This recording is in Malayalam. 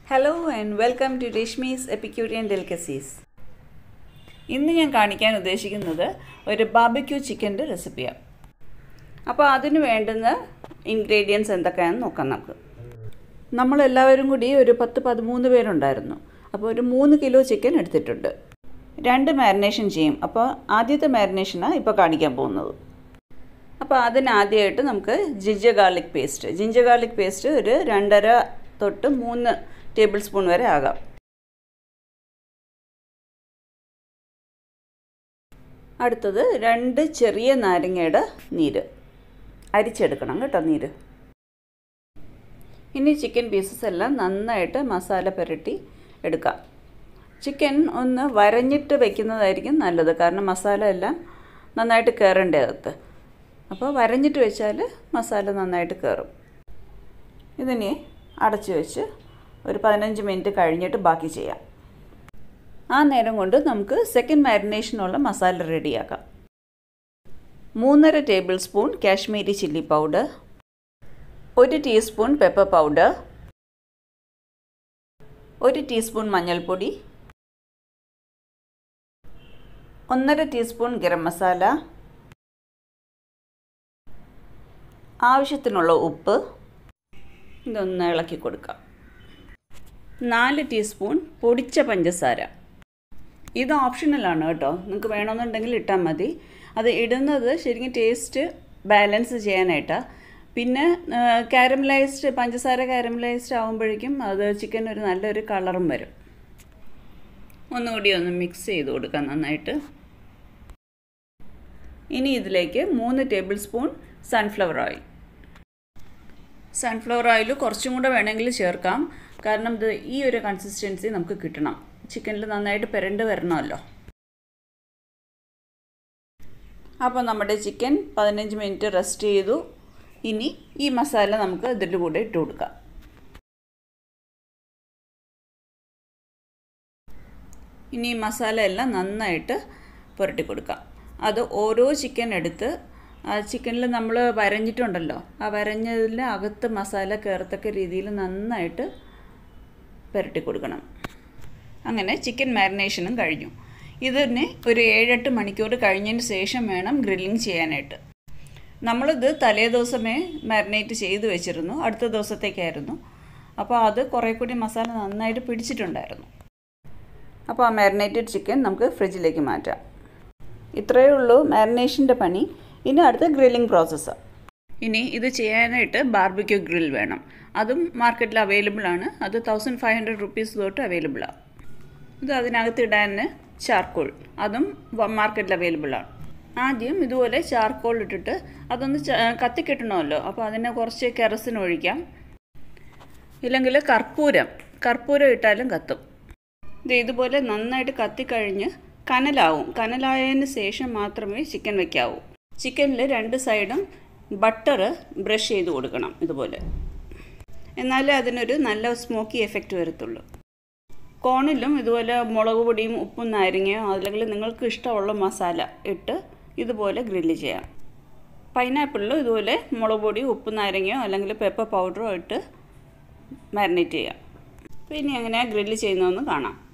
hello and welcome to Rashmi's epicurean delicacies ഇന്ന് ഞാൻ കാണിക്കാൻ ഉദ്ദേശിക്കുന്നത് ഒരു ബാബിക്യൂ ചിക്കൻ്റെ റെസിപ്പിയാണ് അപ്പോൾ അതിന് വേണ്ടുന്ന ഇൻഗ്രീഡിയൻസ് എന്തൊക്കെയാണെന്ന് നോക്കാം നമുക്ക് നമ്മളെല്ലാവരും കൂടി ഒരു പത്ത് പതിമൂന്ന് പേരുണ്ടായിരുന്നു അപ്പോൾ ഒരു മൂന്ന് കിലോ ചിക്കൻ എടുത്തിട്ടുണ്ട് രണ്ട് മാരിനേഷൻ ചെയ്യും അപ്പോൾ ആദ്യത്തെ മാരിനേഷനാണ് ഇപ്പോൾ കാണിക്കാൻ പോകുന്നത് അപ്പോൾ അതിനാദ്യമായിട്ട് നമുക്ക് ginger garlic paste ginger garlic paste ഒരു രണ്ടര തൊട്ട് മൂന്ന് ടേബിൾ സ്പൂൺ വരെ ആകാം അടുത്തത് രണ്ട് ചെറിയ നാരങ്ങയുടെ നീര് അരിച്ചെടുക്കണം കേട്ടോ നീര് ഇനി ചിക്കൻ പീസസ് എല്ലാം നന്നായിട്ട് മസാല പുരട്ടി എടുക്കാം ചിക്കൻ ഒന്ന് വരഞ്ഞിട്ട് വെക്കുന്നതായിരിക്കും നല്ലത് കാരണം മസാല എല്ലാം നന്നായിട്ട് കയറേണ്ടേ അകത്ത് അപ്പോൾ വരഞ്ഞിട്ട് വെച്ചാൽ മസാല നന്നായിട്ട് കയറും ഇതിനെ അടച്ചു വെച്ച് ഒരു പതിനഞ്ച് മിനിറ്റ് കഴിഞ്ഞിട്ട് ബാക്കി ചെയ്യാം ആ നേരം കൊണ്ട് നമുക്ക് സെക്കൻഡ് മാരിനേഷനുള്ള മസാല റെഡിയാക്കാം മൂന്നര tablespoon Kashmiri chilli powder ഒരു ടീസ്പൂൺ പെപ്പർ പൗഡർ ഒരു ടീസ്പൂൺ മഞ്ഞൾപ്പൊടി ഒന്നര ടീസ്പൂൺ ഗരം മസാല ആവശ്യത്തിനുള്ള ഉപ്പ് ഇതൊന്ന് ഇളക്കി കൊടുക്കാം നാല് ടീസ്പൂൺ പൊടിച്ച പഞ്ചസാര ഇത് ഓപ്ഷണലാണ് കേട്ടോ നിങ്ങൾക്ക് വേണമെന്നുണ്ടെങ്കിൽ ഇട്ടാൽ മതി അത് ഇടുന്നത് ശരിക്കും ടേസ്റ്റ് ബാലൻസ് ചെയ്യാനായിട്ടാണ് പിന്നെ കാരമലൈസ്ഡ് പഞ്ചസാര കാരമലൈസ്ഡ് ആകുമ്പോഴേക്കും അത് ചിക്കൻ ഒരു നല്ലൊരു കളറും വരും ഒന്നുകൂടി ഒന്ന് മിക്സ് ചെയ്ത് കൊടുക്കാം നന്നായിട്ട് ഇനി ഇതിലേക്ക് മൂന്ന് tablespoon sunflower oil sunflower oil കുറച്ചും കൂടെ വേണമെങ്കിൽ ചേർക്കാം കാരണം ഇത് ഈ ഒരു കൺസിസ്റ്റൻസി നമുക്ക് കിട്ടണം ചിക്കനിൽ നന്നായിട്ട് പെരണ്ട് വരണമല്ലോ അപ്പോൾ നമ്മുടെ ചിക്കൻ പതിനഞ്ച് മിനിറ്റ് റെസ്റ്റ് ചെയ്തു ഇനി ഈ മസാല നമുക്ക് ഇതിൻ്റെ കൂടെ ഇട്ട് കൊടുക്കാം ഇനി ഈ മസാല എല്ലാം നന്നായിട്ട് പുരട്ടി കൊടുക്കാം അത് ഓരോ ചിക്കൻ എടുത്ത് ആ ചിക്കനിൽ നമ്മൾ വരഞ്ഞിട്ടുണ്ടല്ലോ ആ വരഞ്ഞതിൽ അകത്ത് മസാല കയറത്തക്ക രീതിയിൽ നന്നായിട്ട് പുരട്ടി കൊടുക്കണം അങ്ങനെ ചിക്കൻ മാരിനേഷനും കഴിഞ്ഞു ഇതിനെ ഒരു ഏഴെട്ട് മണിക്കൂർ കഴിഞ്ഞതിന് ശേഷം വേണം ഗ്രില്ലിങ് ചെയ്യാനായിട്ട് നമ്മളിത് തലേ ദിവസമേ മാരിനേറ്റ് ചെയ്ത് വെച്ചിരുന്നു അടുത്ത ദിവസത്തേക്കായിരുന്നു അപ്പോൾ അത് കുറേ കൂടി മസാല നന്നായിട്ട് പിടിച്ചിട്ടുണ്ടായിരുന്നു അപ്പോൾ ആ മാരിനേറ്റഡ് ചിക്കൻ നമുക്ക് ഫ്രിഡ്ജിലേക്ക് മാറ്റാം ഇത്രയേ ഉള്ളൂ മാരിനേഷൻ്റെ പണി ഇനി അടുത്ത ഗ്രില്ലിംഗ് പ്രോസസ്സാണ് ഇനി ഇത് ചെയ്യാനായിട്ട് ബാർബിക്യൂ ഗ്രിൽ വേണം അതും മാർക്കറ്റിൽ അവൈലബിൾ ആണ് അത് തൗസൻഡ് ഫൈവ് ഹൺഡ്രഡ് റുപ്പീസ് തൊട്ട് അവൈലബിളാണ് ഇത് അതിനകത്ത് ഇടാൻ ചാർക്കോൾ അതും മാർക്കറ്റിൽ അവൈലബിൾ ആണ് ആദ്യം ഇതുപോലെ ചാർക്കോൾ ഇട്ടിട്ട് അതൊന്ന് കത്തിക്കിട്ടണമല്ലോ അപ്പോൾ അതിനെ കുറച്ച് കെറസിന് ഒഴിക്കാം ഇല്ലെങ്കിൽ കർപ്പൂരം കർപ്പൂരം ഇട്ടാലും കത്തും ഇത് ഇതുപോലെ നന്നായിട്ട് കത്തിക്കഴിഞ്ഞ് കനലാവും കനലായതിന് ശേഷം മാത്രമേ ചിക്കൻ വെക്കാവൂ ചിക്കനിൽ രണ്ട് സൈഡും ബട്ടർ ബ്രഷ് ചെയ്ത് കൊടുക്കണം ഇതുപോലെ എന്നാലേ അതിനൊരു നല്ല സ്മോക്കി എഫക്റ്റ് വരത്തുള്ളൂ കോണിലും ഇതുപോലെ മുളക് പൊടിയും ഉപ്പും നാരങ്ങയോ അല്ലെങ്കിൽ നിങ്ങൾക്ക് ഇഷ്ടമുള്ള മസാല ഇട്ട് ഇതുപോലെ ഗ്രില്ല് ചെയ്യാം പൈനാപ്പിളിലും ഇതുപോലെ മുളക് പൊടിയോ ഉപ്പ് നാരങ്ങയോ അല്ലെങ്കിൽ പെപ്പർ പൗഡറോ ഇട്ട് മാരിനേറ്റ് ചെയ്യാം പിന്നെ എങ്ങനെയാണ് ഗ്രില്ല് ചെയ്യുന്നതെന്ന് കാണാം